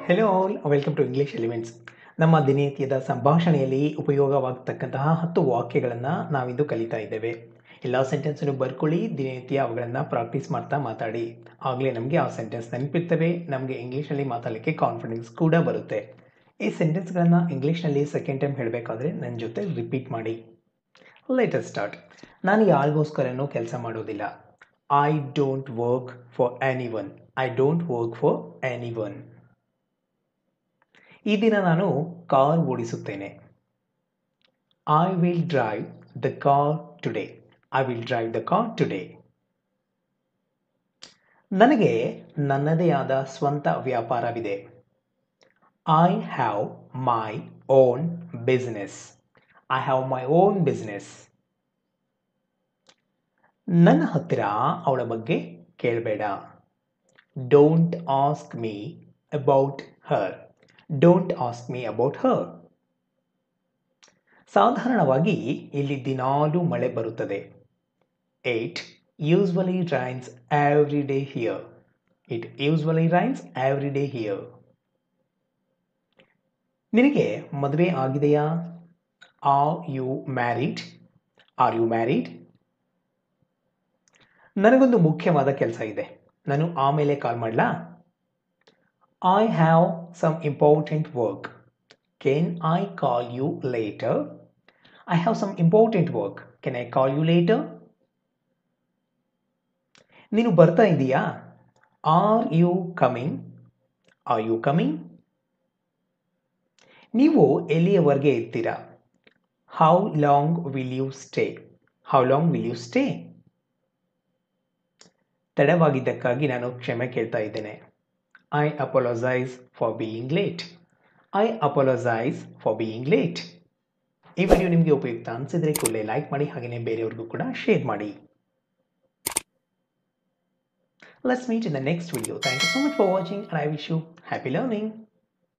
Hello all welcome to English elements ನಮ್ಮ ದಿನನಿತ್ಯದ ಸಂಭಾಷಣೆಯಲ್ಲಿ ಉಪಯೋಗವಾಗತಕ್ಕಂತಹ ಹತ್ತು ವಾಕ್ಯಗಳನ್ನು ನಾವಿಂದು ಕಲಿತಾ ಇದ್ದೇವೆ ಎಲ್ಲ ಸೆಂಟೆನ್ಸನ್ನು ಬರ್ಕೊಳ್ಳಿ ದಿನನಿತ್ಯ ಅವುಗಳನ್ನು ಪ್ರಾಕ್ಟೀಸ್ ಮಾಡ್ತಾ ಮಾತಾಡಿ ಆಗಲೇ ನಮಗೆ ಆ ಸೆಂಟೆನ್ಸ್ ನೆನಪಿರ್ತವೆ ನಮಗೆ ಇಂಗ್ಲೀಷಲ್ಲಿ ಮಾತಾಡಲಿಕ್ಕೆ ಕಾನ್ಫಿಡೆನ್ಸ್ ಕೂಡ ಬರುತ್ತೆ ಈ ಸೆಂಟೆನ್ಸ್ಗಳನ್ನು ಇಂಗ್ಲೀಷ್ನಲ್ಲಿ ಸೆಕೆಂಡ್ ಟೈಮ್ ಹೇಳಬೇಕಾದ್ರೆ ನನ್ನ ಜೊತೆ ರಿಪೀಟ್ ಮಾಡಿ ಲೇಟರ್ ಸ್ಟಾರ್ಟ್ ನಾನು ಯಾರಿಗೋಸ್ಕರನೂ ಕೆಲಸ ಮಾಡೋದಿಲ್ಲ I don't work for any one I don't work for any one ಈ ದಿನ ನಾನು ಕಾರ್ ಓಡಿಸುತ್ತೇನೆ I will drive the car today I will drive the car today ನನಗೆ ನನ್ನದೇ ಆದ ಸ್ವಂತ ವ್ಯಾಪಾರವಿದೆ I have my own business I have my own business ನನ್ನ ಹತ್ತಿರ ಅವಳ ಬಗ್ಗೆ ಕೇಳಬೇಡ don't ask me about her don't ask me about her ಸಾಧಾರಣವಾಗಿ ಇಲ್ಲಿ ದಿನಾಲೂ ಮಳೆ ಬರುತ್ತದೆ it usually rains every day here it usually rains every day here ನಿನಗೆ ಮದುವೆ ಆಗಿದೆಯಾ are you married are you married ನನಗೊಂದು ಮುಖ್ಯವಾದ ಕೆಲಸ ಇದೆ ನಾನು ಆಮೇಲೆ ಕಾಲ್ ಮಾಡಲಾ I have some important work can I call you later I have some important work can I call you later ನೀನು ಬರ್ತಾ ಇದೀಯಾ are you coming are you coming ನೀವು ಎಲ್ಲಿಯವರೆಗೆ ಇರ್ತೀರಾ how long will you stay how long will you stay ತಡವಾಗಿದ್ದಕ್ಕಾಗಿ ನಾನು ಕ್ಷಮೆ ಕೇಳ್ತಾ ಇದ್ದೇನೆ I apologise for being late I apologise for being late ಈ ವಿಡಿಯೋ ನಿಮಗೆ ಉಪಯುಕ್ತ ಅನಿಸಿದ್ರೆ ಕೂಡಲೇ ಲೈಕ್ ಮಾಡಿ ಹಾಗೆಯೇ ಬೇರೆಯವ್ರಿಗೂ ಕೂಡ ಶೇರ್ ಮಾಡಿ Let's meet in the next video. Thank you so much for watching and I wish you happy learning.